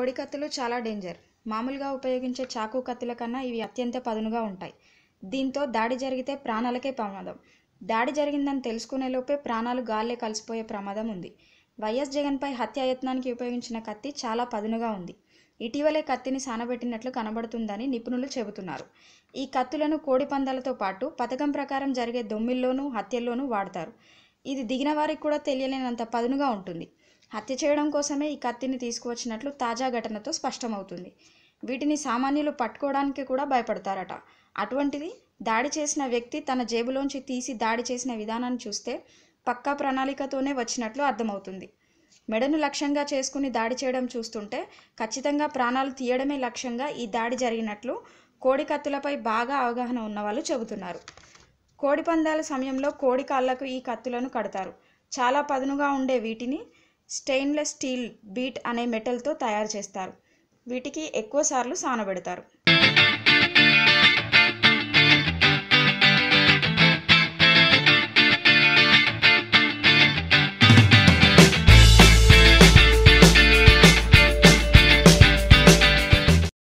కోడి కత్తులు చాలా డేంజర్ మామూలుగా ఉపయోగించే చాకు కత్తుల కన్నా ఇవి అత్యంత పదునుగా ఉంటాయి దీంతో దాడి జరిగితే ప్రాణాలకే ప్రమాదం దాడి జరిగిందని తెలుసుకునే లోపే ప్రాణాలు గాల్లే కలిసిపోయే ప్రమాదం ఉంది వైఎస్ జగన్పై హత్యాయత్నానికి ఉపయోగించిన కత్తి చాలా పదునుగా ఉంది ఇటీవలే కత్తిని సానబెట్టినట్లు కనబడుతుందని నిపుణులు చెబుతున్నారు ఈ కత్తులను కోడి పందాలతో పాటు పథకం ప్రకారం జరిగే దొమ్మిల్లోనూ హత్యల్లోనూ వాడతారు ఇది దిగిన వారికి కూడా తెలియలేనంత పదునుగా ఉంటుంది హత్య చేయడం కోసమే ఈ కత్తిని తీసుకువచ్చినట్లు తాజా ఘటనతో స్పష్టమవుతుంది వీటిని సామాన్యులు పట్టుకోవడానికి కూడా భయపడతారట అటువంటిది దాడి చేసిన వ్యక్తి తన జేబులోంచి తీసి దాడి చేసిన విధానాన్ని చూస్తే పక్కా ప్రణాళికతోనే వచ్చినట్లు అర్థమవుతుంది మెడను లక్ష్యంగా చేసుకుని దాడి చేయడం చూస్తుంటే ఖచ్చితంగా ప్రాణాలు తీయడమే లక్ష్యంగా ఈ దాడి జరిగినట్లు కోడి కత్తులపై బాగా అవగాహన ఉన్నవాళ్ళు చెబుతున్నారు కోడి పందాల సమయంలో కోడి కాళ్లకు ఈ కత్తులను కడతారు చాలా పదునుగా ఉండే వీటిని స్టెయిన్లెస్ స్టీల్ బీట్ అనే మెటల్తో తయారు చేస్తారు వీటికి ఎక్కువ సార్లు సానబెడతారు